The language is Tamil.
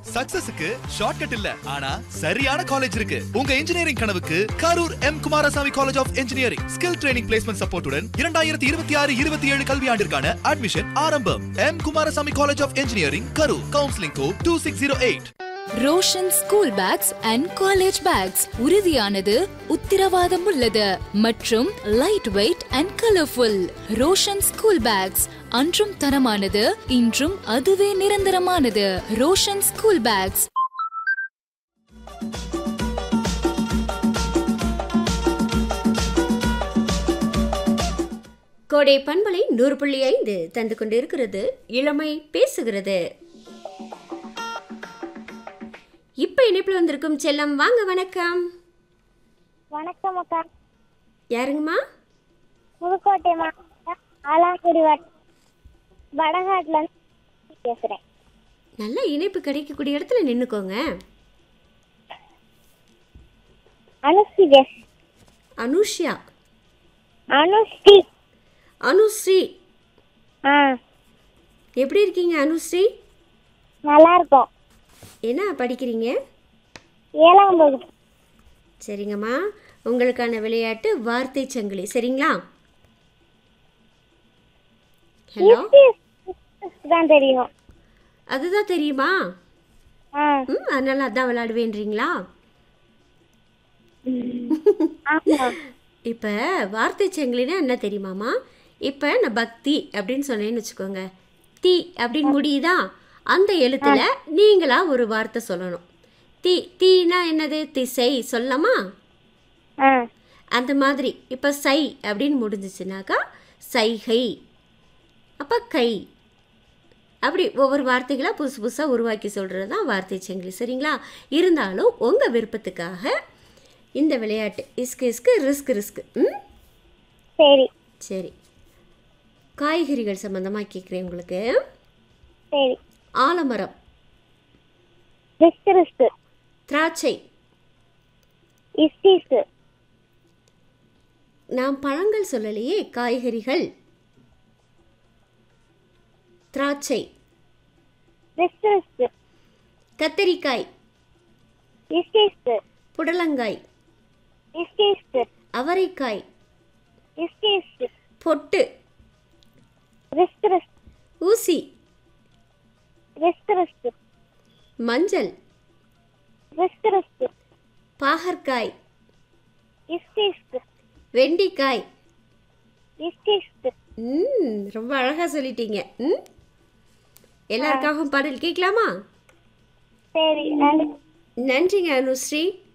சக்சஸுக்கு ஷார்ட்கட் இல்ல ஆனா சரியான காலேஜ் இருக்கு உங்க இன்ஜினியரிங் கனவுக்கு Karur M Kumarasamy college of engineering skill training placement சப்போர்ட்டுடன் இரண்டாயிரத்தி இருபத்தி ஆறு இருபத்தி ஏழு கல்வியாண்டிற்கான அட்மிஷன் ஆரம்பம் M Kumarasamy college of engineering Karur counselling code two six zero eight Roshan school bags and college bags உறுதியானது உத்திரவாதம் உள்ளது மற்றும் light weight and colourful Roshan school bags அன்றும் தரமானது இன்றும் அதுவே நிரந்தரமானது ரோஷன் ஸ்கூல் பேக்ஸ் கோடை பண்பலை நூறு புள்ளி ஐந்து தந்து கொண்டிருக்கிறது இளமை பேசுகிறது இப்ப இணைப்பில் வந்திருக்கும் செல்லம் வாங்க வணக்கம் வணக்கம் அக்கா யாருங்கம்மா புதுக்கோட்டை மாவட்டம் ஆலாங்குடி வட்டம் வடகாட்டுல இருந்து பேசுறேன் நல்ல இணைப்பு கிடைக்கக்கூடிய இடத்துல நின்னுக்கோங்க அனுஸ்ரீ பேஸ் அனுஷ்யா அனுஸ்ரீ அனுஸ்ரீ ஆ எப்படி இருக்கீங்க அனுஸ்ரீ நல்லா இருக்கும் என்ன படிக்கிறீங்க ஏழாம் வகுப்பு சரிங்கம்மா உங்களுக்கான விளையாட்டு வார்த்தை சங்கிலி சரிங்களா ஹலோ History தான் தெரியும் அதுதான் தெரியுமா ஆ ம் அதனால அதான் விளையாடுவேன்றீங்களா ஆமா இப்போ வார்த்தை சங்கிலினா என்ன தெரியுமாம்மா இப்போ நான் பக்தி அப்படின்னு சொன்னேன்னு வச்சுக்கோங்க தி அப்படின்னு முடியுதா அந்த எழுத்துல நீங்களா ஒரு வார்த்தை சொல்லணும் தி தீனா என்னது திசை சொல்லமா ஆ அந்த மாதிரி இப்போ சை அப்படின்னு முடிஞ்சிச்சுனாக்கா சைகை அப்போ கை அப்படி ஒவ்வொரு வார்த்தைகளாக புதுசு புதுசாக உருவாக்கி சொல்கிறது தான் வார்த்தை சங்கிலி சரிங்களா இருந்தாலும் உங்கள் விருப்பத்துக்காக இந்த விளையாட்டு இஸ்கு இஸ்கு ரிஸ்க் ரிஸ்க் ம் சரி சரி காய்கறிகள் சம்மந்தமாக கேட்குறேன் உங்களுக்கு சரி ஆலமரம் ரிஸ்க் ரிஸ்க் திராட்சை இஸ்டிஸ் நாம் பழங்கள் சொல்லலையே காய்கறிகள் திராட்சை ரிஸ்க் ரிஸ்க் கத்தரிக்காய் இஸ்டிஸ் புடலங்காய் இஸ்டிஸ் அவரைக்காய் இஸ்டிஸ் பொட்டு ரிஸ்க் ரிஸ்க் ஊசி ரிஸ்க் ரிஸ்க் மஞ்சள் ரிஸ்க் ரிஸ்க் பாகற்காய் இஸ்டிஸ் வெண்டிக்காய் இஸ்டிஸ் ம் ரொம்ப அழகாக சொல்லிட்டீங்க ம் எல்லாருக்காகவும் பாடல் கேட்கலாமா சரி நன்றி நன்றிங்க அனுஸ்ரீ